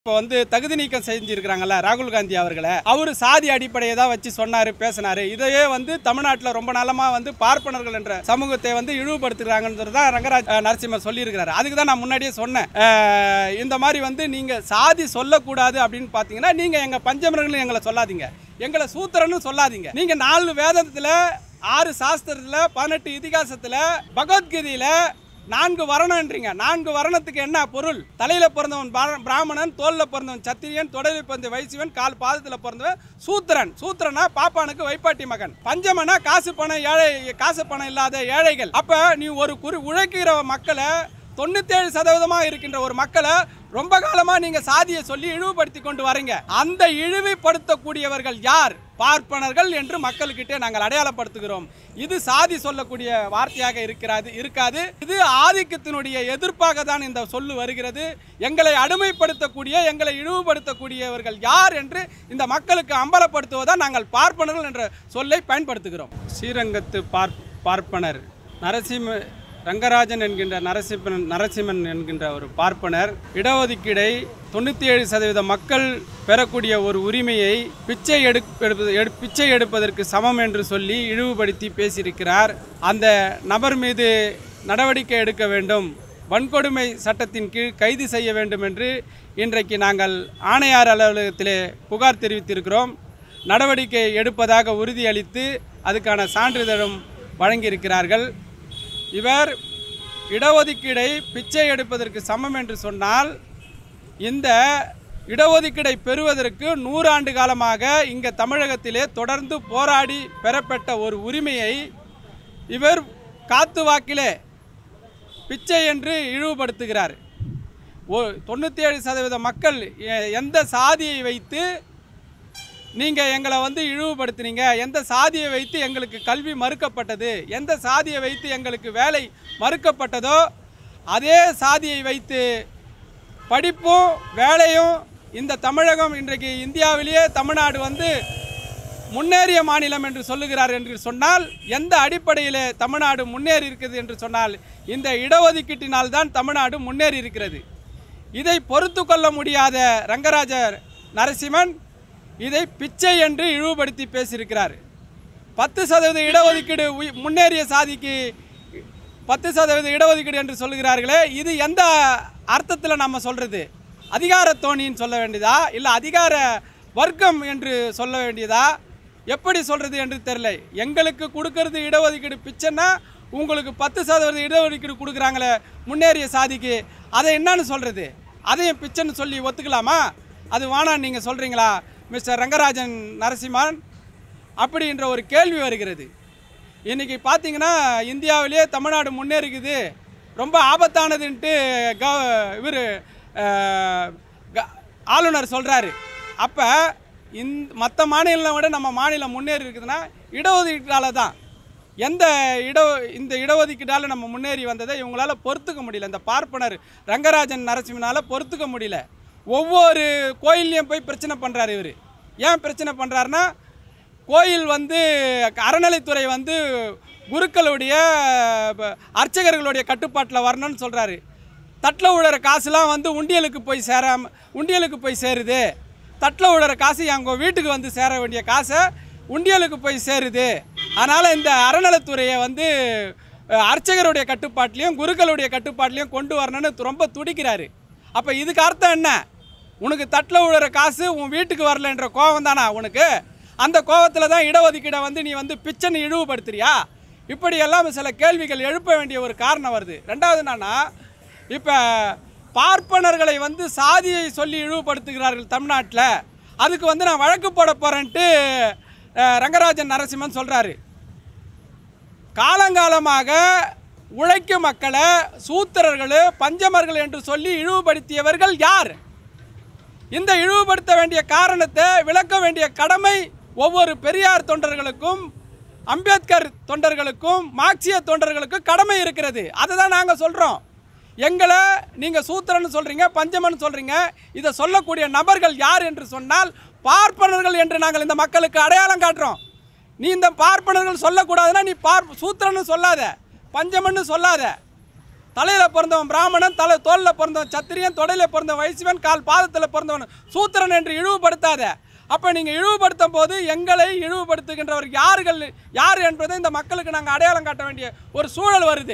இப்போ வந்து தகுதி நீக்கம் செஞ்சிருக்கிறாங்கல்ல ராகுல் காந்தி அவர்களை அவர் சாதி அடிப்படையை தான் வச்சு சொன்னாரு பேசினாரு இதையே வந்து தமிழ்நாட்டில் ரொம்ப நாளமா வந்து பார்ப்பனர்கள் என்ற சமூகத்தை வந்து இழிவுபடுத்துகிறாங்கன்றது தான் ரங்கராஜ் அஹ், நரசிம்மர் சொல்லியிருக்கிறாரு அதுக்கு தான் நான் முன்னாடியே சொன்னேன் அஹ், இந்த மாதிரி வந்து நீங்க சாதி சொல்லக்கூடாது அப்படின்னு பார்த்தீங்கன்னா நீங்க எங்க பஞ்சமரங்களும் எங்களை சொல்லாதீங்க எங்களை சூத்திரன்னு சொல்லாதீங்க நீங்க நாலு வேதத்துல ஆறு சாஸ்திரத்துல பதினெட்டு இதிகாசத்துல பகவத்கீதையில நான்கு வர்ணன்றீங்க நான்கு வர்ணத்துக்கு என்ன பொருள் தலையில பிறந்தவன் பா- பிராமணன் தோல்ல பிறந்தவன் சத்திரியன் தொடரில் பிறந்த வைசிவன் கால் பாதத்துல பிறந்தவன் சூத்திரன் சூத்திரனா பாப்பானுக்கு வைப்பாட்டி மகன் பஞ்சமனா காசு பணம் ஏழை காசு பணம் இல்லாத ஏழைகள் அப்ப நீ ஒரு குறி உழைக்கிற மக்களை தொண்ணூத்தேழு சதவீதமா இருக்கின்ற ஒரு மக்களை ரொம்ப காலமா நீங்க சாதியை சொல்லி இழிவுபடுத்தி கொண்டு வரீங்க அந்த இழிவுபடுத்தக்கூடியவர்கள் யார் பார்ப்பனர்கள் என்று மக்கள்கிட்ட நாங்கள் அடையாளப்படுத்துகிறோம் இது சாதி சொல்லக்கூடிய வார்த்தையாக இருக்கிறது இருக்காது இது ஆதிக்கத்தினுடைய எதிர்ப்பாக தான் இந்த சொல்லு வருகிறது எங்களை அடிமைப்படுத்தக்கூடிய எங்களை இழிவுபடுத்தக்கூடியவர்கள் யார் என்று இந்த மக்களுக்கு அம்பலப்படுத்துவதால் நாங்கள் பார்ப்பனர்கள் என்ற சொல்லை பயன்படுத்துகிறோம் ஸ்ரீரங்கத்து பார் பார்ப்பனர் நரசிம்ம ரங்கராஜன் என்கின்ற நரசிம்மன் நரசிம்மன் என்கின்ற ஒரு பார்ப்பனர் இடஒதுக்கீடை தொண்ணூற்றி ஏழு சதவீத மக்கள் பெறக்கூடிய ஒரு உரிமையை பிச்சை எடுப்பது எடு பிச்சை எடுப்பதற்கு சமம் என்று சொல்லி இழிவுபடுத்தி பேசியிருக்கிறார் அந்த நபர் மீது நடவடிக்கை எடுக்க வேண்டும் வன்கொடுமை சட்டத்தின் கீழ் கைது செய்ய வேண்டும் என்று இன்றைக்கு நாங்கள் ஆணையார் அலுவலகத்திலே புகார் தெரிவித்திருக்கிறோம் நடவடிக்கை எடுப்பதாக உறுதியளித்து அதுக்கான சான்றிதழும் வழங்கியிருக்கிறார்கள் இவர் இடஒதுக்கீடை பிச்சை எடுப்பதற்கு சமம் என்று சொன்னால் இந்த இடஒதுக்கீடை பெறுவதற்கு நூறாண்டு காலமாக இங்கே தமிழகத்திலே தொடர்ந்து போராடி பெறப்பட்ட ஒரு உரிமையை இவர் காத்து வாக்கிலே பிச்சை என்று இழிவுபடுத்துகிறார் ஓ தொண்ணூற்றி ஏழு சதவீத மக்கள் எ- எந்த சாதியை வைத்து நீங்கள் எங்களை வந்து இழிவுபடுத்துனீங்க எந்த சாதியை வைத்து எங்களுக்கு கல்வி மறுக்கப்பட்டது எந்த சாதியை வைத்து எங்களுக்கு வேலை மறுக்கப்பட்டதோ அதே சாதியை வைத்து படிப்பும் வேலையும் இந்த தமிழகம் இன்றைக்கு இந்தியாவிலேயே தமிழ்நாடு வந்து முன்னேறிய மாநிலம் என்று சொல்லுகிறார் என்று சொன்னால் எந்த அடிப்படையில் தமிழ்நாடு முன்னேறி இருக்கிறது என்று சொன்னால் இந்த இடஒதுக்கீட்டினால் தான் தமிழ்நாடு முன்னேறி இருக்கிறது இதை பொறுத்து கொள்ள முடியாத ரங்கராஜர் நரசிம்மன் இதை பிச்சை என்று இழிவுபடுத்தி பேசியிருக்கிறார் பத்து சதவீத இடஒதுக்கீடு உய்- முன்னேறிய சாதிக்கு பத்து சதவீத இடஒதுக்கீடு என்று சொல்லுகிறார்களே இது எந்த அர்த்தத்தில் நம்ம சொல்றது அதிகார தோணின்னு சொல்ல வேண்டியதா இல்லை அதிகார வர்க்கம் என்று சொல்ல வேண்டியதா எப்படி சொல்றது என்று தெரியல எங்களுக்கு கொடுக்கறது இடஒதுக்கீடு பிச்சைன்னா உங்களுக்கு பத்து சதவீத இடஒதுக்கீடு கொடுக்குறாங்களே முன்னேறிய சாதிக்கு அதை என்னன்னு சொல்றது அதையும் பிச்சைன்னு சொல்லி ஒத்துக்கலாமா அது வேணான்னு நீங்கள் சொல்கிறீங்களா மிஸ்டர் ரங்கராஜன் நரசிம்மன் அப்படின்ற ஒரு கேள்வி வருகிறது இன்னைக்கு பார்த்தீங்கன்னா இந்தியாவிலேயே தமிழ்நாடு முன்னேறிக்குது ரொம்ப ஆபத்தானதுன்ட்டு க இவர் ஆளுநர் சொல்கிறாரு அப்போ இந் மற்ற மாநிலம் விட நம்ம மாநிலம் முன்னேறி இருக்குதுன்னா இடஒதுக்கீட்டால தான் எந்த இட இந்த இடஒதுக்கீட்டால் நம்ம முன்னேறி வந்ததை இவங்களால பொறுத்துக்க முடியல இந்த பார்ப்பனர் ரங்கராஜன் நரசிம்மனால பொறுத்துக்க முடியல ஒவ்வொரு கோயில்லையும் போய் பிரச்சனை பண்ணுறாரு இவர் ஏன் பிரச்சனை பண்ணுறாருன்னா கோயில் வந்து அறநிலைத்துறை வந்து குருக்களுடைய ப- அர்ச்சகர்களுடைய கட்டுப்பாட்டில் வரணும்னு சொல்கிறாரு தட்டில் விழுற காசுலாம் வந்து உண்டியலுக்கு போய் சேராம உண்டியலுக்கு போய் சேருது தட்டில் விழுற காசு எங்கள் வீட்டுக்கு வந்து சேர வேண்டிய காசை உண்டியலுக்கு போய் சேருது அதனால் இந்த அறநிலைத்துறையை வந்து அஹ், அர்ச்சகருடைய கட்டுப்பாட்டிலையும் குருக்களுடைய கட்டுப்பாட்டிலையும் கொண்டு வரணும்னு ரொம்ப துடிக்கிறாரு அப்போ இதுக்கு அர்த்தம் என்ன உனக்கு தட்டில் விழுற காசு உன் வீட்டுக்கு வரலன்ற கோவம் தானா உனக்கு அந்த கோவத்தில் தான் இடஒதுக்கீடை வந்து நீ வந்து பிச்சைன்னு இழிவுபடுத்துறியா இப்படியெல்லாம் சில கேள்விகள் எழுப்ப வேண்டிய ஒரு காரணம் வருது ரெண்டாவது என்னன்னா இப்போ பார்ப்பனர்களை வந்து சாதியை சொல்லி இழிவுபடுத்துகிறார்கள் தமிழ்நாட்டில் அதுக்கு வந்து நான் வழக்கு போட போகிறேன்ட்டு ரங்கராஜன் நரசிம்மன் சொல்கிறாரு காலங்காலமாக உழைக்கும் மக்களை சூத்திரர்கள் பஞ்சமர்கள் என்று சொல்லி இழிவுபடுத்தியவர்கள் யார் இந்த இழிவுபடுத்த வேண்டிய காரணத்தை விளக்க வேண்டிய கடமை ஒவ்வொரு பெரியார் தொண்டர்களுக்கும் அம்பேத்கர் தொண்டர்களுக்கும் மார்க்சிய தொண்டர்களுக்கும் கடமை இருக்கிறது அதை தான் நாங்கள் சொல்கிறோம் எங்களை நீங்கள் சூத்திரன்னு சொல்கிறீங்க பஞ்சமன் சொல்கிறீங்க இதை சொல்லக்கூடிய நபர்கள் யார் என்று சொன்னால் பார்ப்பனர்கள் என்று நாங்கள் இந்த மக்களுக்கு அடையாளம் காட்டுறோம் நீ இந்த பார்ப்பனர்கள் சொல்லக்கூடாதுன்னா நீ பார் சூத்திரன்னு சொல்லாத பஞ்சமன்னு சொல்லாத தலையில் பிறந்தவன் பிராமணன் தலை தோளில் பிறந்தவன் சத்திரியன் தொடையில் பிறந்தவன் வைசிவன் கால் பாதத்தில் பிறந்தவன் சூத்திரன் என்று இழிவுபடுத்தாத அப்போ நீங்கள் இழிவுபடுத்தும் போது எங்களை இழிவுபடுத்துகின்றவர் யார்கள் யார் என்பதை இந்த மக்களுக்கு நாங்கள் அடையாளம் காட்ட வேண்டிய ஒரு சூழல் வருது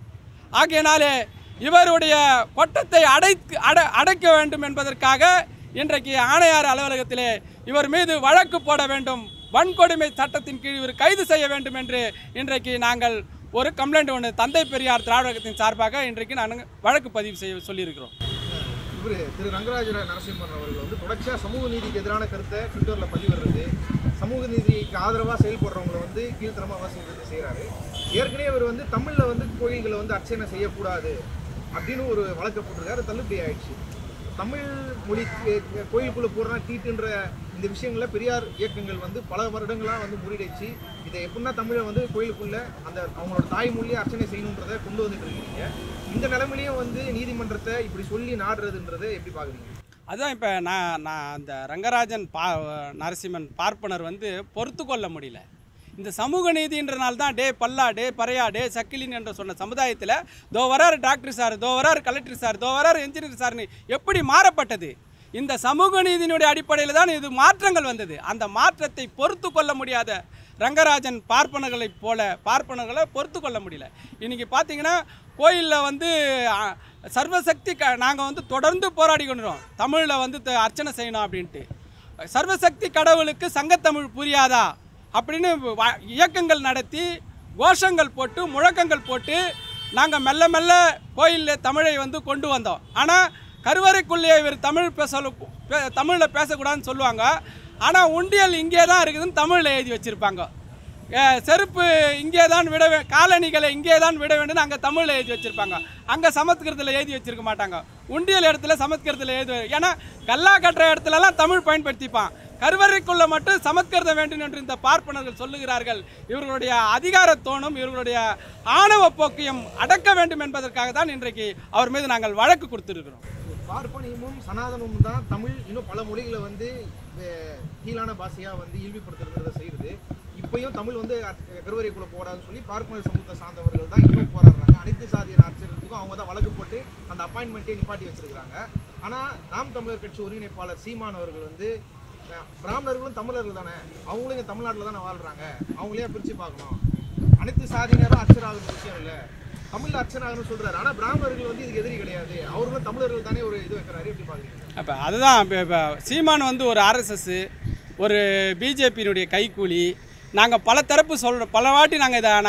ஆகையினாலே இவருடைய கொட்டத்தை அடைக்கு அட அடைக்க வேண்டும் என்பதற்காக இன்றைக்கு ஆணையார் அலுவலகத்திலே இவர் மீது வழக்கு போட வேண்டும் வன்கொடுமை சட்டத்தின் கீழ் இவர் கைது செய்ய வேண்டும் என்று இன்றைக்கு நாங்கள் ஒரு கம்ப்ளைண்ட் ஒன்று தந்தை பெரியார் திராவிடத்தின் சார்பாக இன்றைக்கு நான் வழக்கு பதிவு செய்ய சொல்லியிருக்கிறோம் இவர் திரு ரங்கராஜ நரசிம்மன் அவர்கள் வந்து தொடர்ச்சியாக சமூக நீதிக்கு எதிரான கருத்தை ட்விட்டரில் பதிவிடுறது சமூக நீதிக்கு ஆதரவாக செயல்படுறவங்களை வந்து கீழ்த்தரமாக விமர்சிக்கிறது செய்கிறாரு ஏற்கனவே இவர் வந்து தமிழில் வந்து கோயில்களை வந்து அர்ச்சனை செய்யக்கூடாது அப்படின்னு ஒரு வழக்கு போட்டிருக்காரு தள்ளுபடி ஆயிடுச்சு தமிழ் மொழி அஹ், கோயிலுக்குள்ள போடுறா தீட்டுன்ற இந்த விஷயங்கள பெரியார் இயக்கங்கள் வந்து பல வருடங்களாக வந்து முறியடிச்சு இதை எப்படின்னா தமிழை வந்து கோயிலுக்குள்ள அந்த அவங்களோட தாய்மொழியை அர்ச்சனை செய்யணுன்றதை கொண்டு வந்துட்டு இருக்கீங்க இந்த நிலைமையிலையும் வந்து நீதிமன்றத்தை இப்படி சொல்லி நாடுறதுன்றதை எப்படி பார்க்குறீங்க அதுதான் இப்போ நான் நான் அந்த ரங்கராஜன் பா நரசிம்மன் பார்ப்பனர் வந்து பொறுத்து கொள்ள முடியல இந்த சமூக நீதின்றனால தான் டே பல்லா டே பறையா டே சக்கிலின் என்று சொன்ன சமுதாயத்தில் தோ வராரு டாக்டர் சார் தோ வராரு கலெக்டர் சார் தோ வராரு என்ஜினியர் சார்னு எப்படி மாறப்பட்டது இந்த சமூக நீதியினுடைய அடிப்படையில் தான் இது மாற்றங்கள் வந்தது அந்த மாற்றத்தை பொறுத்து கொள்ள முடியாத ரங்கராஜன் பார்ப்பனர்களைப் போல பார்ப்பனர்களை பொறுத்து கொள்ள முடியல இன்னைக்கு பார்த்தீங்கன்னா கோயிலில் வந்து அ, சர்வசக்தி க நாங்கள் வந்து தொடர்ந்து போராடி கொண்டுறோம் தமிழில் வந்து த- அர்ச்சனை செய்யணும் அப்படின்ட்டு சர்வசக்தி கடவுளுக்கு சங்கத்தமிழ் புரியாதா அப்படின்னு வ- இயக்கங்கள் நடத்தி கோஷங்கள் போட்டு முழக்கங்கள் போட்டு நாங்கள் மெல்ல மெல்ல கோயிலில் தமிழை வந்து கொண்டு வந்தோம் ஆனால் கருவறைக்குள்ளேயே இவர் தமிழ் பேச தமிழில் பேசக்கூடாதுன்னு சொல்லுவாங்க ஆனால் உண்டியல் இங்கே தான் இருக்குதுன்னு தமிழில் எழுதி வச்சுருப்பாங்க அஹ் செருப்பு இங்கே தான் விட வே காலணிகளை இங்கே தான் விட வேண்டும் அங்கே தமிழில் எழுதி வச்சுருப்பாங்க அங்கே சமஸ்கிருதத்தில் எழுதி வச்சிருக்க மாட்டாங்க உண்டியல் இடத்துல சமஸ்கிருதத்தில் எழுதி ஏன்னா கல்லா கட்டுற இடத்துலலாம் தமிழ் பயன்படுத்திப்பான் கருவறைக்குள்ள மட்டும் சமஸ்கிருதம் வேண்டும் என்று இந்த பார்ப்பனர்கள் சொல்லுகிறார்கள் இவர்களுடைய அதிகாரத்தோணும் இவர்களுடைய ஆணவ போக்கையும் அடக்க வேண்டும் என்பதற்காக தான் இன்றைக்கு அவர் மீது நாங்கள் வழக்கு கொடுத்திருக்கிறோம் பார்ப்பனியமும் சனாதனமும் தான் தமிழ் இன்னும் பல மொழிகளை வந்து அஹ், கீழான பாஷையா வந்து இழிவுபடுத்துறத செய்யுது இப்பயும் தமிழ் வந்து அ- கருவறைக்குள்ள போடாதுன்னு சொல்லி பார்ப்பன சமூகத்தை சார்ந்தவர்கள் தான் இன்னும் போராடுறாங்க அனைத்து சாதியின ஆட்சியர்களுக்கும் அவங்க தான் வழக்கு போட்டு அந்த அப்பாயின்மெண்ட்டே நிப்பாட்டி வச்சிருக்காங்க ஆனா நாம் தமிழர் கட்சி ஒருங்கிணைப்பாளர் சீமான் அவர்கள் வந்து அஹ், பிராமணர்களும் தமிழர்கள் தானே அவங்களும் இங்க தமிழ்நாட்டில் தானே வாழ்றாங்க அவங்களே பிரிச்சு பார்க்கணும் அனைத்து சாதியினரும் அர்ச்சனாகும் விஷயம் இல்லை தமிழ்ல அர்ச்சனாகணும்னு சொல்றாரு ஆனா பிராமணர்கள் வந்து இதுக்கு எதிரி கிடையாது அவர்களும் தமிழர்கள் தானே ஒரு இது வைக்கிறாரு எப்படி பாக்குறீங்க அப்போ அதுதான் இப்போ இப்போ சீமான் வந்து ஒரு ஆர்எஸ்எஸ் ஒரு பிஜேபியினுடைய கைக்கூலி நாங்கள் பல தரப்பு சொல்கிறோம் பல வாட்டி நாங்கள் இதை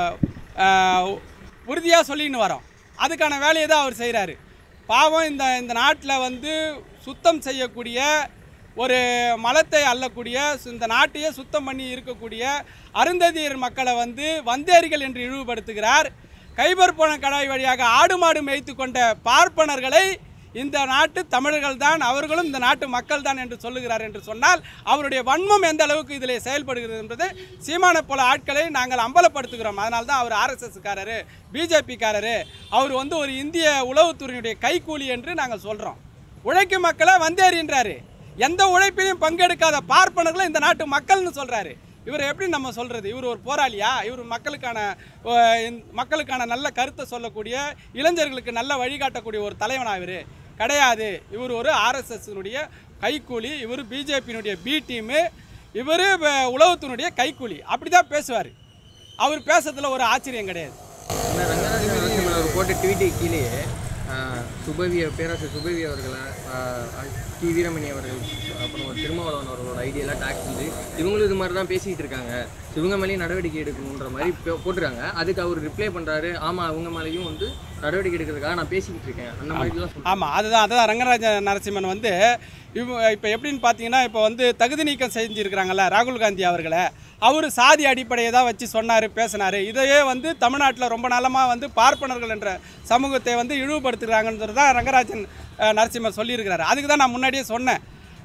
நாங்கள் உறுதியாக சொல்லின்னு வரோம் அதுக்கான வேலையை தான் அவர் செய்கிறாரு பாவம் இந்த இந்த நாட்டில் வந்து சுத்தம் செய்யக்கூடிய ஒரு மலத்தை அள்ளக்கூடிய சு- இந்த நாட்டையே சுத்தம் பண்ணி இருக்கக்கூடிய அருந்ததியர் மக்களை வந்து வந்தேரிகள் என்று இழிவுபடுத்துகிறார் கைபர் போன கடாய் வழியாக ஆடு மாடு மேய்த்து கொண்ட பார்ப்பனர்களை இந்த நாட்டு தமிழர்கள் தான் அவர்களும் இந்த நாட்டு மக்கள் தான் என்று சொல்லுகிறார் என்று சொன்னால் அவருடைய வன்மம் எந்த அளவுக்கு இதில் செயல்படுகிறது என்பது சீமான போல ஆட்களை நாங்கள் அம்பலப்படுத்துகிறோம் அதனால தான் அவர் ஆர்எஸ்எஸ்காரரு பிஜேபிக்காரரு அவர் வந்து ஒரு இந்திய உளவுத்துறையினுடைய கைக்கூலி என்று நாங்கள் சொல்கிறோம் உழைக்கும் மக்களை வந்தேறின்றாரு எந்த உழைப்பிலையும் பங்கெடுக்காத பார்ப்பனர்களை இந்த நாட்டு மக்கள்னு சொல்கிறாரு இவர் எப்படி நம்ம சொல்கிறது இவர் ஒரு போராளியா இவர் மக்களுக்கான அஹ், இந்த மக்களுக்கான நல்ல கருத்தை சொல்லக்கூடிய இளைஞர்களுக்கு நல்ல வழிகாட்டக்கூடிய ஒரு தலைவனா இவர் கிடையாது இவர் ஒரு ஆர்எஸ்எஸ்னுடைய கைக்கூலி இவர் பிஜேபியினுடைய பி டீமு இவர் உளவுத்தினுடைய கைக்கூலி அப்படி தான் பேசுவார் அவர் பேசுறதுல ஒரு ஆச்சரியம் கிடையாது ஆனால் ரங்கராஜ நரசிம்மன் அவர் போட்ட ட்வீட்டு கீழேயே ஆஹ், சுபவி பேராசிரியர் சுபவி அவர்களை ஆஹ், டி வீரமணி அவர்கள் அப்புறம் ஒரு திருமாவளவன் அவர்களோட ஐடியெல்லாம் டாக்ஸ் வந்து இவங்களும் இது மாதிரி தான் பேசிக்கிட்டு இருக்காங்க இவங்க மேலேயும் நடவடிக்கை எடுக்கணுன்ற மாதிரி போ- போட்டிருக்காங்க அதுக்கு அவர் ரிப்ளை பண்ணுறாரு ஆமாம் அவங்க மேலேயும் வந்து நடவடிக்கை எடுக்கிறதுக்காக நான் பேசிக்கிட்டு இருக்கேன் அந்த மாதிரிலாம் சொல்லி ஆமாம் அதுதான் அதுதான் ரங்கராஜ நரசிம்மன் வந்து இவ இப்போ எப்படின்னு பார்த்தீங்கன்னா இப்போ வந்து தகுதி நீக்கம் செஞ்சுருக்கிறாங்கல்ல ராகுல் காந்தி அவர்களை அவர் சாதி அடிப்படையை தான் வச்சு சொன்னார் பேசினார் இதையே வந்து தமிழ்நாட்டில் ரொம்ப நாளமாக வந்து பார்ப்பனர்கள் என்ற சமூகத்தை வந்து இழிவுபடுத்துகிறாங்கன்றது தான் ரங்கராஜன் அஹ், நரசிம்மர் சொல்லியிருக்கிறாரு அதுக்கு தான் நான் முன்னாடியே சொன்னேன்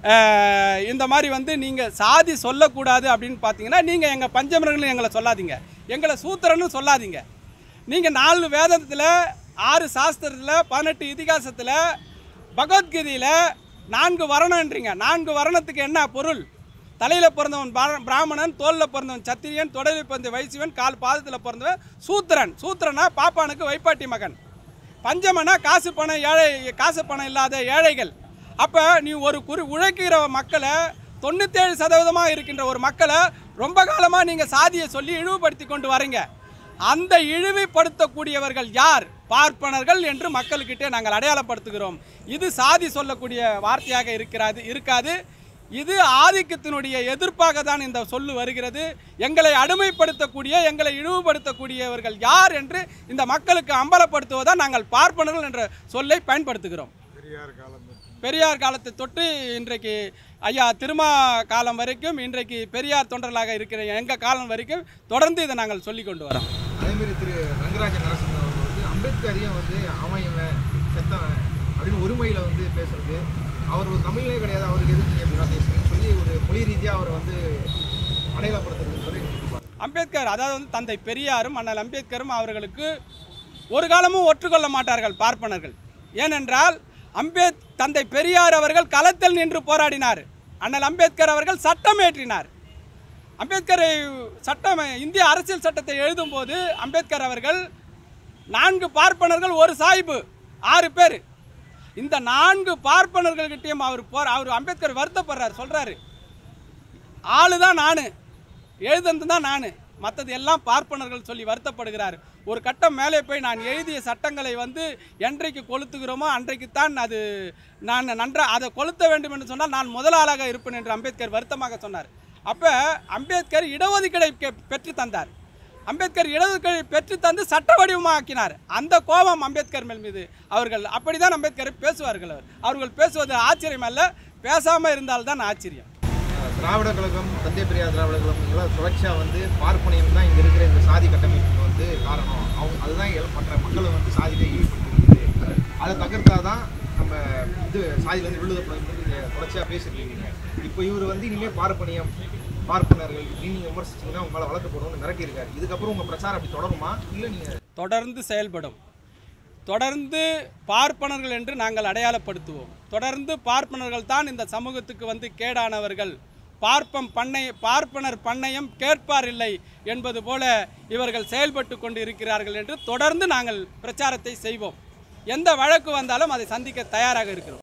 அஹ், இந்த மாதிரி வந்து நீங்கள் சாதி சொல்லக்கூடாது அப்படின்னு பார்த்தீங்கன்னா நீங்கள் எங்கள் பஞ்சமரங்களும் எங்களை சொல்லாதீங்க எங்களை சூத்திரன்னு சொல்லாதீங்க நீங்கள் நாலு வேதத்தில் ஆறு சாஸ்திரத்தில் பதினெட்டு இதிகாசத்தில் பகவத்கீதையில் நான்கு வர்ணன்றீங்க நான்கு வர்ணத்துக்கு என்ன பொருள் தலையில் பிறந்தவன் பா- பிராமணன் தோலில் பிறந்தவன் சத்திரியன் தொடையில் பிறந்த வைசிவன் கால் பாதத்தில் பிறந்தவன் சூத்திரன் சூத்திரனா பாப்பானுக்கு வைப்பாட்டி மகன் பஞ்சமனா காசு பணம் ஏழை காசு பணம் இல்லாத ஏழைகள் அப்போ நீ ஒரு குறி உழைக்கிற மக்களை தொண்ணூத்தேழு சதவீதமாக இருக்கின்ற ஒரு மக்களை ரொம்ப காலமாக நீங்கள் சாதியை சொல்லி இழிவுபடுத்தி கொண்டு வரீங்க அந்த இழிவுபடுத்தக்கூடியவர்கள் யார் பார்ப்பனர்கள் என்று மக்கள்கிட்டே நாங்கள் அடையாளப்படுத்துகிறோம் இது சாதி சொல்லக்கூடிய வார்த்தையாக இருக்கிறது இருக்காது இது ஆதிக்கத்தினுடைய எதிர்ப்பாக தான் இந்த சொல்லு வருகிறது எங்களை அடிமைப்படுத்தக்கூடிய எங்களை இழிவுபடுத்தக்கூடியவர்கள் யார் என்று இந்த மக்களுக்கு அம்பலப்படுத்துவதா நாங்கள் பார்ப்பனர்கள் என்ற சொல்லை பயன்படுத்துகிறோம் பெரியார் காலத்தை தொட்டு இன்றைக்கு ஐயா திருமா காலம் வரைக்கும் இன்றைக்கு பெரியார் தொண்டர்களாக இருக்கிற எங்கள் காலம் வரைக்கும் தொடர்ந்து இதை நாங்கள் சொல்லி கொண்டு வரோம் அதேமாரி திரு ரங்கராஜ நரசிம்மன் அவர்கள் வந்து அம்பேத்கரையும் வந்து அவன் இவன் செத்தவன் அப்படின்னு ஒருமையில் வந்து பேசுறது அவர் ஒரு தமிழே கிடையாது அவருக்கு எதுக்கு நீங்கள் இப்படிலாம் பேசுறீங்கன்னு சொல்லி ஒரு மொழி ரீதியாக அவரை வந்து அடையாளப்படுத்துறது சொல்லி அம்பேத்கர் அதாவது வந்து தந்தை பெரியாரும் அண்ணல் அம்பேத்கரும் அவர்களுக்கு ஒரு காலமும் ஒற்றுக்கொள்ள மாட்டார்கள் பார்ப்பனர்கள் ஏனென்றால் அம்பேத் தந்தை பெரியார் அவர்கள் களத்தில் நின்று போராடினார் அண்ணல் அம்பேத்கர் அவர்கள் சட்டம் ஏற்றினார் அம்பேத்கரை சட்டம் இந்திய அரசியல் சட்டத்தை எழுதும்போது அம்பேத்கர் அவர்கள் நான்கு பார்ப்பனர்கள் ஒரு சாய்பு ஆறு பேர் இந்த நான்கு பார்ப்பனர்கள்கிட்டயும் அவர் போற அவர் அம்பேத்கர் வருத்தப்படுறாரு சொல்றாரு ஆளு தான் நான் எழுதுனது தான் நான் மற்றது எல்லாம் பார்ப்பனர்கள் சொல்லி வருத்தப்படுகிறார் ஒரு கட்டம் மேலே போய் நான் எழுதிய சட்டங்களை வந்து என்றைக்கு கொளுத்துகிறோமோ அன்றைக்குத்தான் அது நான் நன்றா அதை கொளுத்த வேண்டும் என்று சொன்னால் நான் முதலாளாக இருப்பேன் என்று அம்பேத்கர் வருத்தமாக சொன்னார் அப்போ அம்பேத்கர் இடஒதுக்கீடை கெ- பெற்று தந்தார் அம்பேத்கர் இடஒதுக்கீடை பெற்று தந்து சட்ட வடிவமாக்கினார் அந்த கோபம் அம்பேத்கர் மேல் மீது அவர்கள் அப்படிதான் அம்பேத்கரை பேசுவார்கள் அவர் அவர்கள் பேசுவது ஆச்சரியம் அல்ல பேசாமல் இருந்தால்தான் ஆச்சரியம் திராவிட கழகம் தந்தை பெரியார் திராவிட கழகம் இதெல்லாம் தொடர்ச்சியாக வந்து பார்ப்பனியம் தான் இங்கே இருக்கிற இந்த சாதி கட்டமைப்புக்கு வந்து காரணம் அவங்க அதுதான் எல்~ மற்ற மக்களை வந்து சாதியிலே ஈடுபடுத்திருக்குது அதை தகர்த்தாதான் நம்ம இது சாதியிலேருந்து விழுதப்படும் நீங்கள் தொடர்ச்சியாக பேசிருக்கீங்க இப்போ இவர் வந்து இனிமேல் பார்ப்பனியம் பார்ப்பனர்கள் இப்படின்னு நீங்கள் விமர்சிச்சிங்கன்னா உங்களால் வளர்க்கப்படும்னு மிரட்டியிருக்காரு இதுக்கப்புறம் உங்கள் பிரச்சாரம் அப்படி தொடருமா இல்லை நீங்கள் தொடர்ந்து செயல்படும் தொடர்ந்து பார்ப்பனர்கள் என்று நாங்கள் அடையாளப்படுத்துவோம் தொடர்ந்து பார்ப்பனர்கள் தான் இந்த சமூகத்துக்கு வந்து கேடானவர்கள் பார்ப்பம் பண்ணை பார்ப்பனர் பண்ணையம் கேட்பார் இல்லை என்பது போல இவர்கள் செயல்பட்டு கொண்டு இருக்கிறார்கள் என்று தொடர்ந்து நாங்கள் பிரச்சாரத்தை செய்வோம் எந்த வழக்கு வந்தாலும் அதை சந்திக்க தயாராக இருக்கிறோம்